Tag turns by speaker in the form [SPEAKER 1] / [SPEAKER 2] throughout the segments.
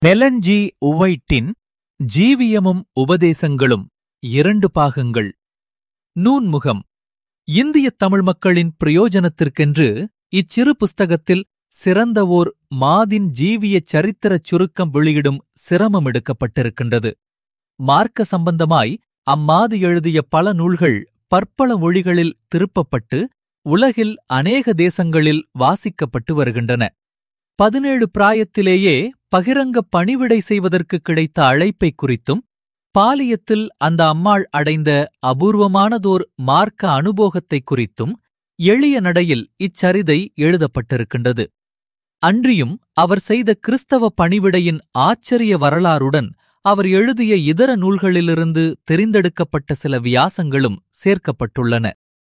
[SPEAKER 1] நெலன்ஜி உவைட்டின் ஜீவியமும் உபதேசங்களும் இரண்டு பாகங்கள் நூன்முகம் இந்திய தமிழ் மக்களின் பிரயோஜனத்திற்கென்று இச்சிறு புஸ்தகத்தில் சிறந்த ஓர் மாதின் ஜீவிய சரித்திரச் சுருக்கம் வெளியிடும் சிரமம் எடுக்கப்பட்டிருக்கின்றது மார்க்க சம்பந்தமாய் அம்மாது எழுதிய பல நூல்கள் பற்பல மொழிகளில் திருப்பப்பட்டு உலகில் அநேக தேசங்களில் வாசிக்கப்பட்டு வருகின்றன பதினேழு பிராயத்திலேயே பகிரங்க பணிவிடை செய்வதற்கு கிடைத்த அழைப்பை குறித்தும் பாலியத்தில் அந்த அம்மாள் அடைந்த அபூர்வமானதோர் மார்க்க அனுபோகத்தைக் குறித்தும் எளிய நடையில் இச்சரிதை எழுதப்பட்டிருக்கின்றது அன்றியும் அவர் செய்த கிறிஸ்தவ பணிவிடையின் ஆச்சரிய வரலாறுடன் அவர் எழுதிய இதர நூல்களிலிருந்து தெரிந்தெடுக்கப்பட்ட சில வியாசங்களும் சேர்க்கப்பட்டுள்ளன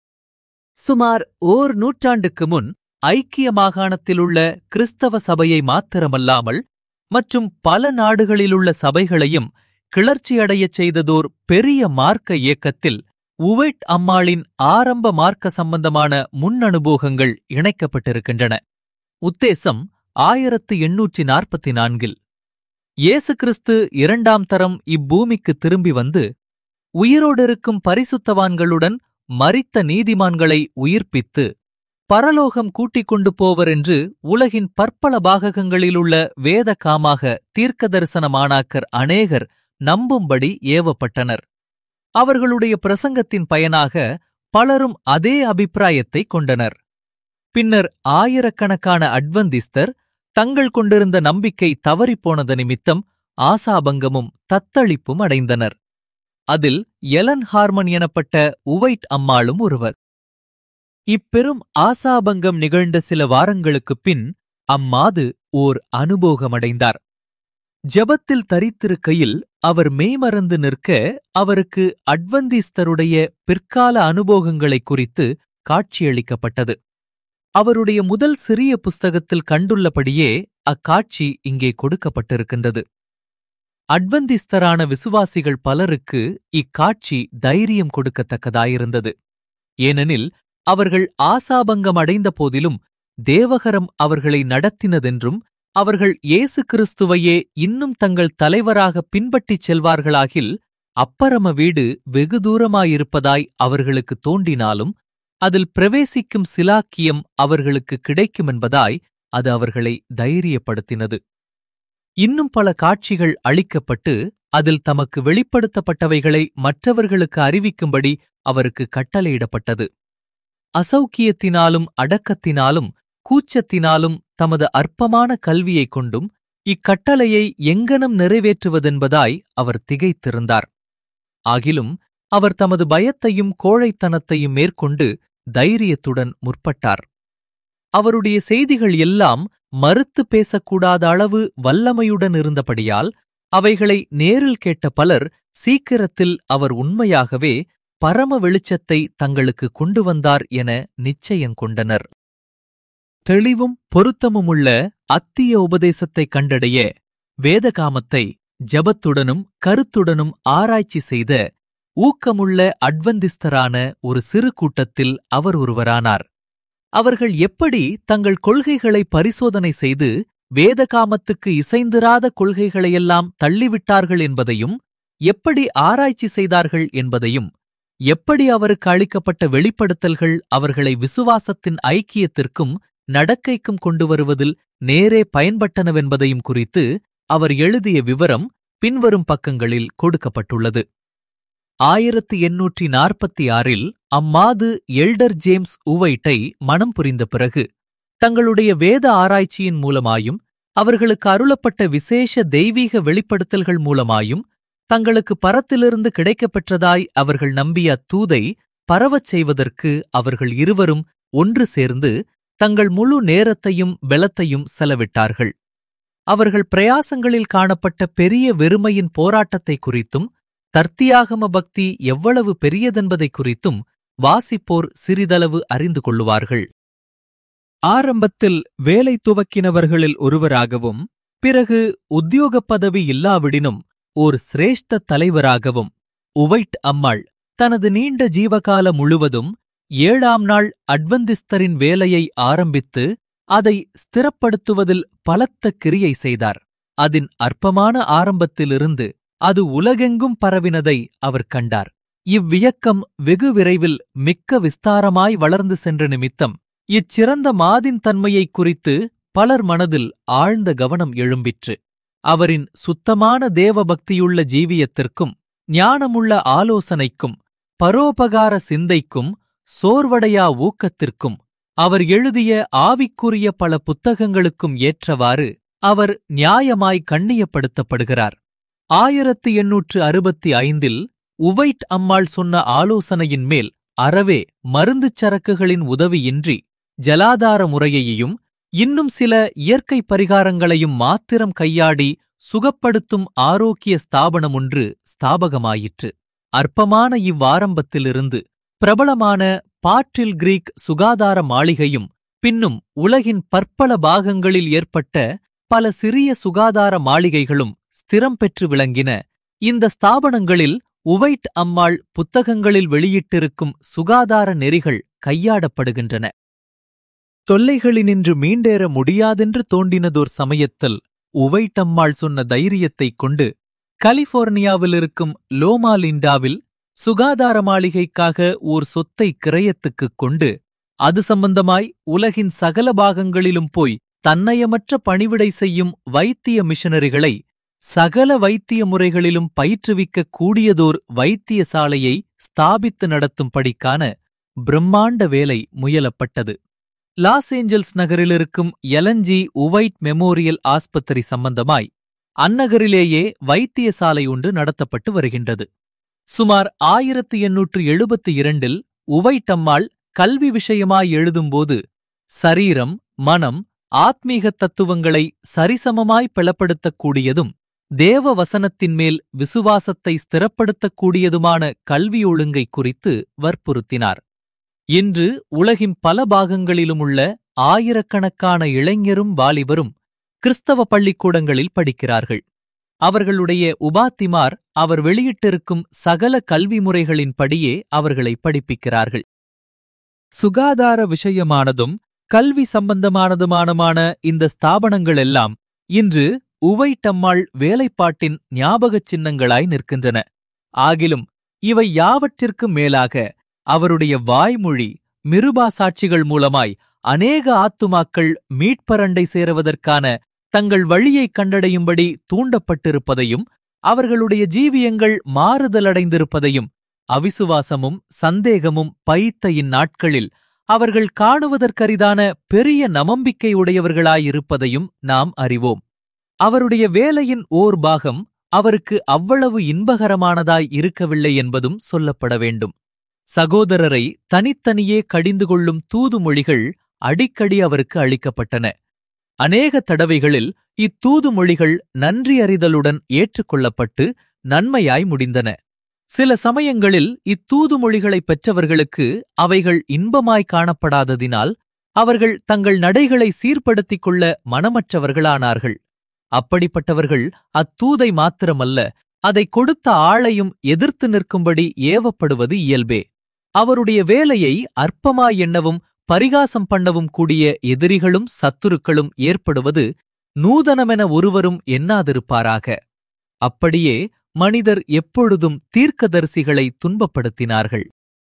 [SPEAKER 1] சுமார் ஓர் நூற்றாண்டுக்கு முன் ஐக்கிய மாகாணத்திலுள்ள கிறிஸ்தவ சபையை மாத்திரமல்லாமல் மற்றும் பல நாடுகளிலுள்ள சபைகளையும் கிளர்ச்சியடையச் செய்ததோர் பெரிய மார்க்க இயக்கத்தில் உவைட் அம்மாளின் ஆரம்ப மார்க்க சம்பந்தமான முன்னனுபோகங்கள் இணைக்கப்பட்டிருக்கின்றன உத்தேசம் ஆயிரத்து எண்ணூற்றி நாற்பத்தி நான்கில் இயேசு கிறிஸ்து இரண்டாம் தரம் இப்பூமிக்கு திரும்பி வந்து உயிரோடிருக்கும் பரிசுத்தவான்களுடன் மரித்த நீதிமான்களை உயிர்ப்பித்து பரலோகம் கூட்டிக் கொண்டு போவர் என்று உலகின் பற்பல பாககங்களிலுள்ள வேத காமாக தீர்க்க தரிசனமானாக்கர் அநேகர் நம்பும்படி ஏவப்பட்டனர் அவர்களுடைய பிரசங்கத்தின் பயனாக பலரும் அதே அபிப்பிராயத்தை கொண்டனர் பின்னர் ஆயிரக்கணக்கான அட்வந்திஸ்தர் தங்கள் கொண்டிருந்த நம்பிக்கை தவறிப்போனது நிமித்தம் ஆசாபங்கமும் தத்தளிப்பும் அடைந்தனர் அதில் எலன் ஹார்மன் எனப்பட்ட உவைட் அம்மாளும் ஒருவர் இப்பெரும் ஆசாபங்கம் நிகழ்ந்த சில வாரங்களுக்குப் பின் அம்மாது ஓர் அனுபோகமடைந்தார் ஜெபத்தில் தரித்திருக்கையில் அவர் மெய்மறந்து நிற்க அவருக்கு அட்வந்திஸ்தருடைய பிற்கால அனுபோகங்களைக் குறித்து காட்சியளிக்கப்பட்டது அவருடைய முதல் சிறிய புஸ்தகத்தில் கண்டுள்ளபடியே அக்காட்சி இங்கே கொடுக்கப்பட்டிருக்கின்றது அட்வந்திஸ்தரான விசுவாசிகள் பலருக்கு இக்காட்சி தைரியம் கொடுக்கத்தக்கதாயிருந்தது ஏனெனில் அவர்கள் ஆசாபங்கம் அடைந்த போதிலும் தேவகரம் அவர்களை நடத்தினதென்றும் அவர்கள் இயேசு கிறிஸ்துவையே இன்னும் தங்கள் தலைவராக பின்பற்றிச் செல்வார்களாகில் அப்பரம வீடு வெகு தூரமாயிருப்பதாய் அவர்களுக்கு தோன்றினாலும் அதில் பிரவேசிக்கும் சிலாக்கியம் அவர்களுக்கு கிடைக்குமென்பதாய் அது அவர்களை தைரியப்படுத்தினது இன்னும் பல காட்சிகள் அளிக்கப்பட்டு அதில் தமக்கு வெளிப்படுத்தப்பட்டவைகளை மற்றவர்களுக்கு அறிவிக்கும்படி அவருக்கு கட்டளையிடப்பட்டது அசௌக்கியத்தினாலும் அடக்கத்தினாலும் கூச்சத்தினாலும் தமது அற்பமான கல்வியைக் கொண்டும் இக்கட்டளையை எங்கனம் நிறைவேற்றுவதென்பதாய் அவர் திகைத்திருந்தார் ஆகிலும் அவர் தமது பயத்தையும் கோழைத்தனத்தையும் மேற்கொண்டு தைரியத்துடன் முற்பட்டார் அவருடைய செய்திகள் எல்லாம் மறுத்து பேசக்கூடாத அளவு வல்லமையுடன் இருந்தபடியால் அவைகளை நேரில் கேட்ட பலர் சீக்கிரத்தில் அவர் உண்மையாகவே பரம வெளிச்சத்தை தங்களுக்கு கொண்டு வந்தார் என நிச்சயங்கொண்டனர் தெளிவும் பொருத்தமுமுள்ள அத்திய உபதேசத்தைக் கண்டடைய வேதகாமத்தை ஜபத்துடனும் கருத்துடனும் ஆராய்ச்சி செய்த ஊக்கமுள்ள அட்வந்திஸ்தரான ஒரு சிறு கூட்டத்தில் அவர் ஒருவரானார் அவர்கள் எப்படி தங்கள் கொள்கைகளை பரிசோதனை செய்து வேதகாமத்துக்கு இசைந்திராத கொள்கைகளையெல்லாம் தள்ளிவிட்டார்கள் என்பதையும் எப்படி ஆராய்ச்சி செய்தார்கள் என்பதையும் எப்படி அவருக்கு அளிக்கப்பட்ட வெளிப்படுத்தல்கள் அவர்களை விசுவாசத்தின் ஐக்கியத்திற்கும் நடக்கைக்கும் கொண்டு வருவதில் நேரே பயன்பட்டனவென்பதையும் குறித்து அவர் எழுதிய விவரம் பின்வரும் பக்கங்களில் கொடுக்கப்பட்டுள்ளது ஆயிரத்து எண்ணூற்றி நாற்பத்தி ஆறில் அம்மாது எல்டர் ஜேம்ஸ் உவைட்டை மனம் புரிந்த பிறகு தங்களுடைய வேத ஆராய்ச்சியின் மூலமாயும் அவர்களுக்கு அருளப்பட்ட விசேஷ தெய்வீக வெளிப்படுத்தல்கள் மூலமாயும் தங்களுக்கு பரத்திலிருந்து கிடைக்கப்பெற்றதாய் அவர்கள் நம்பிய தூதை பரவச் செய்வதற்கு அவர்கள் இருவரும் ஒன்று சேர்ந்து தங்கள் முழு நேரத்தையும் பலத்தையும் செலவிட்டார்கள் அவர்கள் பிரயாசங்களில் காணப்பட்ட பெரிய வெறுமையின் போராட்டத்தை குறித்தும் தர்த்தியாகம பக்தி எவ்வளவு பெரியதென்பதை குறித்தும் வாசிப்போர் சிறிதளவு அறிந்து கொள்ளுவார்கள் ஆரம்பத்தில் வேலை துவக்கினவர்களில் ஒருவராகவும் பிறகு உத்தியோகப் பதவி இல்லாவிடினும் ஓர் சிரேஷ்ட தலைவராகவும் உவைட் அம்மாள் தனது நீண்ட ஜீவகால முழுவதும் ஏழாம் நாள் அட்வந்திஸ்தரின் வேலையை ஆரம்பித்து அதை ஸ்திரப்படுத்துவதில் பலத்த கிரியை செய்தார் அதன் அற்பமான ஆரம்பத்திலிருந்து அது உலகெங்கும் பரவினதை அவர் கண்டார் இவ்வியக்கம் வெகு விரைவில் மிக்க விஸ்தாரமாய் வளர்ந்து சென்ற நிமித்தம் இச்சிறந்த மாதின் தன்மையைக் குறித்து பலர் மனதில் ஆழ்ந்த கவனம் எழும்பிற்று அவரின் சுத்தமான தேவபக்தியுள்ள ஜீவியத்திற்கும் ஞானமுள்ள ஆலோசனைக்கும் பரோபகார சிந்தைக்கும் சோர்வடையா ஊக்கத்திற்கும் அவர் எழுதிய ஆவிக்குரிய பல புத்தகங்களுக்கும் ஏற்றவாறு அவர் நியாயமாய் கண்ணியப்படுத்தப்படுகிறார் ஆயிரத்து எண்ணூற்று அறுபத்தி ஐந்தில் உவைட் அம்மாள் சொன்ன ஆலோசனையின் மேல் அறவே மருந்துச் சரக்குகளின் உதவியின்றி ஜலாதார முறையையும் இன்னும் சில இயற்கை பரிகாரங்களையும் மாத்திரம் கையாடி சுகப்படுத்தும் ஆரோக்கிய ஸ்தாபனம் ஒன்று ஸ்தாபகமாயிற்று அற்பமான இவ்வாரம்பத்திலிருந்து பிரபலமான பாற்றில் கிரீக் சுகாதார மாளிகையும் பின்னும் உலகின் பற்பல பாகங்களில் ஏற்பட்ட பல சிறிய சுகாதார மாளிகைகளும் ஸ்திரம் பெற்று விளங்கின இந்த ஸ்தாபனங்களில் உவைட் அம்மாள் புத்தகங்களில் வெளியிட்டிருக்கும் சுகாதார நெறிகள் கையாடப்படுகின்றன தொல்லைகளினின்று மீண்டேற முடியாதென்று தோண்டினதோர் சமயத்தில் உவைட்டம்மாள் சொன்ன தைரியத்தைக் கொண்டு கலிபோர்னியாவிலிருக்கும் லோமா லிண்டாவில் சுகாதார மாளிகைக்காக ஓர் சொத்தை கிரயத்துக்குக் கொண்டு அது சம்பந்தமாய் உலகின் சகல பாகங்களிலும் போய் தன்னயமற்ற பணிவிடை செய்யும் வைத்திய மிஷனரிகளை சகல வைத்திய முறைகளிலும் பயிற்றுவிக்கக் கூடியதோர் வைத்தியசாலையை ஸ்தாபித்து நடத்தும்படிக்கான பிரம்மாண்ட வேலை முயலப்பட்டது லாஸ் ஏஞ்சல்ஸ் நகரிலிருக்கும் எலன்ஜி உவைட் மெமோரியல் ஆஸ்பத்திரி சம்பந்தமாய் அந்நகரிலேயே வைத்தியசாலை ஒன்று நடத்தப்பட்டு வருகின்றது சுமார் ஆயிரத்து எண்ணூற்று எழுபத்தி இரண்டில் உவைட்டம்மாள் கல்வி விஷயமாய் எழுதும்போது சரீரம் மனம் ஆத்மீக தத்துவங்களை சரிசமமாய் பிளப்படுத்தக்கூடியதும் தேவ வசனத்தின் மேல் விசுவாசத்தை ஸ்திரப்படுத்தக்கூடியதுமான கல்வி ஒழுங்கை குறித்து வற்புறுத்தினார் இன்று உலகின் பல பாகங்களிலும் உள்ள ஆயிரக்கணக்கான இளைஞரும் வாலிபரும் கிறிஸ்தவ பள்ளிக்கூடங்களில் படிக்கிறார்கள் அவர்களுடைய உபாத்திமார் அவர் வெளியிட்டிருக்கும் சகல கல்வி முறைகளின்படியே அவர்களை படிப்பிக்கிறார்கள் சுகாதார விஷயமானதும் கல்வி சம்பந்தமானதுமானமான இந்த ஸ்தாபனங்கள் எல்லாம் இன்று உவைட்டம்மாள் வேலைப்பாட்டின் ஞாபகச் சின்னங்களாய் நிற்கின்றன ஆகிலும் இவை யாவற்றிற்கும் மேலாக அவருடைய வாய்மொழி மிருபா சாட்சிகள் மூலமாய் அநேக ஆத்துமாக்கள் மீட்பரண்டை சேருவதற்கான தங்கள் வழியைக் கண்டடையும்படி தூண்டப்பட்டிருப்பதையும் அவர்களுடைய ஜீவியங்கள் மாறுதலடைந்திருப்பதையும் அவிசுவாசமும் சந்தேகமும் பயித்த இந்நாட்களில் அவர்கள் காணுவதற்கரிதான பெரிய நமம்பிக்கை உடையவர்களாயிருப்பதையும் நாம் அறிவோம் அவருடைய வேலையின் ஓர் பாகம் அவருக்கு அவ்வளவு இன்பகரமானதாய் இருக்கவில்லை என்பதும் சொல்லப்பட வேண்டும் சகோதரரை தனித்தனியே கடிந்து கொள்ளும் தூதுமொழிகள் அடிக்கடி அவருக்கு அளிக்கப்பட்டன அநேக தடவைகளில் இத்தூது மொழிகள் நன்றி அறிதலுடன் ஏற்றுக்கொள்ளப்பட்டு நன்மையாய் முடிந்தன சில சமயங்களில் இத்தூது மொழிகளைப் பெற்றவர்களுக்கு அவைகள் இன்பமாய் காணப்படாததினால் அவர்கள் தங்கள் நடைகளை சீர்படுத்திக் கொள்ள மனமற்றவர்களானார்கள் அப்படிப்பட்டவர்கள் அத்தூதை மாத்திரமல்ல அதைக் கொடுத்த ஆளையும் எதிர்த்து நிற்கும்படி ஏவப்படுவது இயல்பே அவருடைய வேலையை அற்பமாய் எண்ணவும் பரிகாசம் பண்ணவும் கூடிய எதிரிகளும் சத்துருக்களும் ஏற்படுவது நூதனமென ஒருவரும் எண்ணாதிருப்பாராக அப்படியே மனிதர் எப்பொழுதும் தீர்க்கதரிசிகளை துன்பப்படுத்தினார்கள்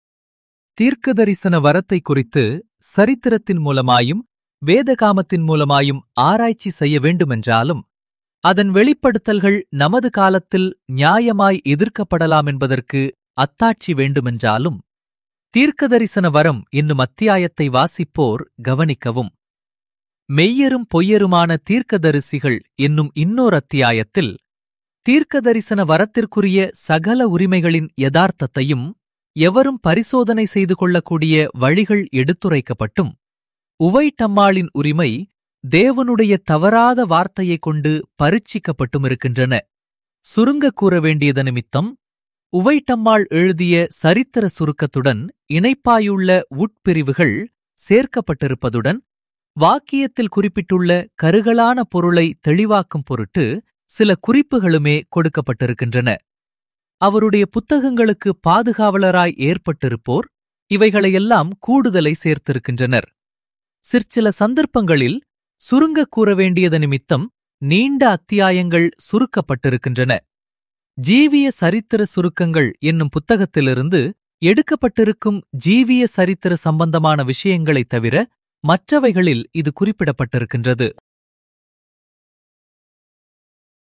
[SPEAKER 1] தீர்க்கதரிசன வரத்தை குறித்து சரித்திரத்தின் மூலமாயும் வேதகாமத்தின் மூலமாயும் ஆராய்ச்சி செய்ய வேண்டுமென்றாலும் அதன் வெளிப்படுத்தல்கள் நமது காலத்தில் நியாயமாய் எதிர்க்கப்படலாம் என்பதற்கு அத்தாட்சி வேண்டுமென்றாலும் தீர்க்கதரிசன வரம் என்னும் அத்தியாயத்தை வாசிப்போர் கவனிக்கவும் மெய்யரும் பொய்யருமான தீர்க்கதரிசிகள் என்னும் இன்னோர் அத்தியாயத்தில் தீர்க்கதரிசன வரத்திற்குரிய சகல உரிமைகளின் யதார்த்தத்தையும் எவரும் பரிசோதனை செய்து கொள்ளக்கூடிய வழிகள் எடுத்துரைக்கப்பட்டும் உவைட்டம்மாளின் உரிமை தேவனுடைய தவறாத வார்த்தையைக் கொண்டு பரீட்சிக்கப்பட்டும் இருக்கின்றன சுருங்க கூற வேண்டியது நிமித்தம் உவைட்டம்மாள் எழுதிய சரித்திர சுருக்கத்துடன் இணைப்பாயுள்ள உட்பிரிவுகள் சேர்க்கப்பட்டிருப்பதுடன் வாக்கியத்தில் குறிப்பிட்டுள்ள கருகலான பொருளை தெளிவாக்கும் பொருட்டு சில குறிப்புகளுமே கொடுக்கப்பட்டிருக்கின்றன அவருடைய புத்தகங்களுக்கு பாதுகாவலராய் ஏற்பட்டிருப்போர் இவைகளையெல்லாம் கூடுதலை சேர்த்திருக்கின்றனர் சிற்சில சந்தர்ப்பங்களில் சுருங்க கூற வேண்டியது நிமித்தம் நீண்ட அத்தியாயங்கள் சுருக்கப்பட்டிருக்கின்றன ஜீவிய சரித்திர சுருக்கங்கள் என்னும் புத்தகத்திலிருந்து எடுக்கப்பட்டிருக்கும் ஜீவிய சரித்திர சம்பந்தமான விஷயங்களைத் தவிர மற்றவைகளில் இது குறிப்பிடப்பட்டிருக்கின்றது